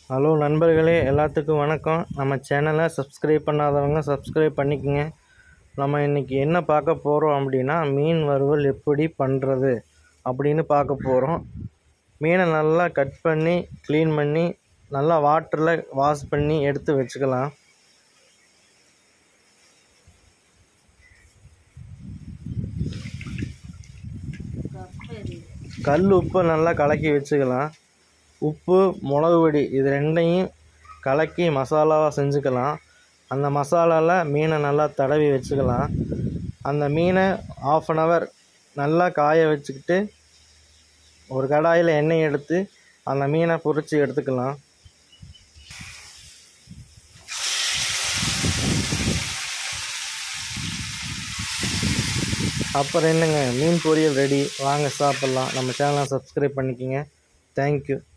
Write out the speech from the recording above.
hello நண்பர்களே எல்லாத்துக்கும் வணக்கம் நம்ம சேனலை சப்ஸ்கிரைப் பண்ணாதவங்க சப்ஸ்கிரைப் பண்ணிக்கோங்க நம்ம இன்றைக்கி என்ன பார்க்க போகிறோம் அப்படின்னா மீன் வறுவல் எப்படி பண்ணுறது அப்படின்னு பார்க்க போகிறோம் மீனை நல்லா கட் பண்ணி க்ளீன் பண்ணி நல்லா வாட்டரில் வாஷ் பண்ணி எடுத்து வச்சுக்கலாம் கல் உப்பை நல்லா கலக்கி வச்சுக்கலாம் உப்பு மிளகு பொடி இது ரெண்டையும் கலக்கி மசாலாவாக செஞ்சுக்கலாம் அந்த மசாலாவில் மீனை நல்லா தடவி வச்சுக்கலாம் அந்த மீனை ஆஃப் அன் ஹவர் நல்லா காய வச்சுக்கிட்டு ஒரு கடாயில் எண்ணெய் எடுத்து அந்த மீனை பொரித்து எடுத்துக்கலாம் அப்புறம் என்னங்க மீன் பொரியல் ரெடி வாங்க சாப்பிட்லாம் நம்ம சேனலை சப்ஸ்கிரைப் பண்ணிக்கோங்க தேங்க்யூ